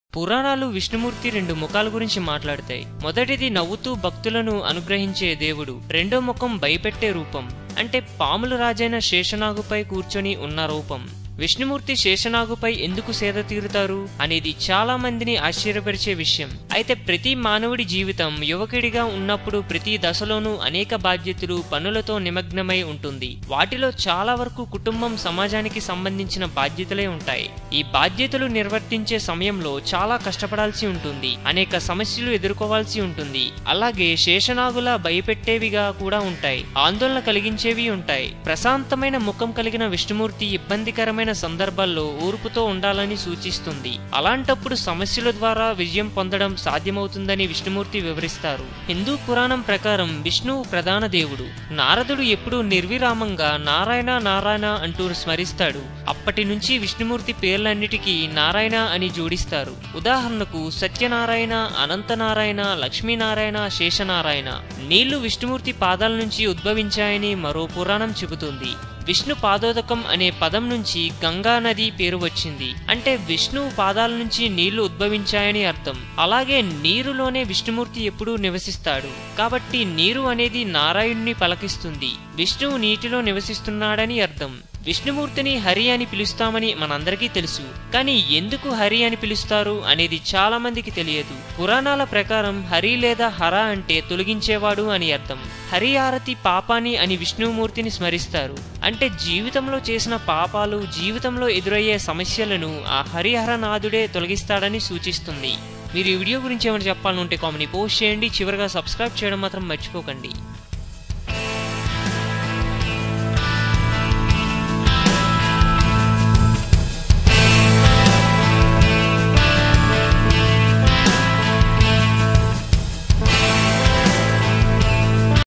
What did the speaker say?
పురాణాలు విష్ణుమూర్తి రెండు ముఖాల గురించి మాట్లాడతాయి మొదటిది నవ్వుతూ భక్తులను అనుగ్రహించే దేవుడు రెండో ముఖం భయపెట్టే రూపం అంటే పాముల రాజైన శేషనాగుపై కూర్చొని ఉన్న రూపం విష్ణుమూర్తి శేషనాగుపై ఎందుకు సేద తీరుతారు అనేది చాలా మందిని ఆశ్చర్యపరిచే విషయం అయితే ప్రతి మానవుడి జీవితం యువకుడిగా ఉన్నప్పుడు ప్రతి దశలోనూ అనేక బాధ్యతలు పనులతో నిమగ్నమై ఉంటుంది వాటిలో చాలా వరకు కుటుంబం సమాజానికి సంబంధించిన బాధ్యతలే ఉంటాయి ఈ బాధ్యతలు నిర్వర్తించే సమయంలో చాలా కష్టపడాల్సి ఉంటుంది అనేక సమస్యలు ఎదుర్కోవాల్సి ఉంటుంది అలాగే శేషనాగుల భయపెట్టేవిగా కూడా ఉంటాయి ఆందోళన కలిగించేవి ఉంటాయి ప్రశాంతమైన ముఖం కలిగిన విష్ణుమూర్తి ఇబ్బందికరమైన సందర్భాల్లో ఊర్పుతో ఉండాలని సూచిస్తుంది అలాంటప్పుడు సమస్యల ద్వారా విజయం పొందడం సాధ్యమవుతుందని విష్ణుమూర్తి వివరిస్తారు హిందూ పురాణం ప్రకారం విష్ణువు ప్రధాన దేవుడు నారదుడు ఎప్పుడూ నిర్విరామంగా నారాయణ నారాయణ అంటూ స్మరిస్తాడు అప్పటి నుంచి విష్ణుమూర్తి పేర్లన్నిటికీ నారాయణ అని జోడిస్తారు ఉదాహరణకు సత్యనారాయణ అనంతనారాయణ లక్ష్మీనారాయణ శేషనారాయణ నీళ్లు విష్ణుమూర్తి పాదాల నుంచి ఉద్భవించాయని మరో పురాణం చెబుతుంది విష్ణు పాదోదకం అనే పదం నుంచి గంగా నది పేరు వచ్చింది అంటే విష్ణు పాదాల నుంచి నీళ్లు ఉద్భవించాయని అర్థం అలాగే నీరులోనే విష్ణుమూర్తి ఎప్పుడూ నివసిస్తాడు కాబట్టి నీరు అనేది నారాయణ్ణి పలకిస్తుంది విష్ణువు నీటిలో నివసిస్తున్నాడని అర్థం విష్ణుమూర్తిని హరి అని పిలుస్తామని మనందరికీ తెలుసు కానీ ఎందుకు హరి అని పిలుస్తారు అనేది చాలా మందికి తెలియదు పురాణాల ప్రకారం హరి లేదా హర అంటే తొలగించేవాడు అని అర్థం హరి ఆరతి పాపాని అని విష్ణుమూర్తిని స్మరిస్తారు అంటే జీవితంలో చేసిన పాపాలు జీవితంలో ఎదురయ్యే సమస్యలను ఆ హరిహరనాథుడే తొలగిస్తాడని సూచిస్తుంది మీరు ఈ వీడియో గురించి ఏమైనా చెప్పాలనుంటే కామెంట్ పోస్ట్ చేయండి చివరిగా సబ్స్క్రైబ్ చేయడం మాత్రం మర్చిపోకండి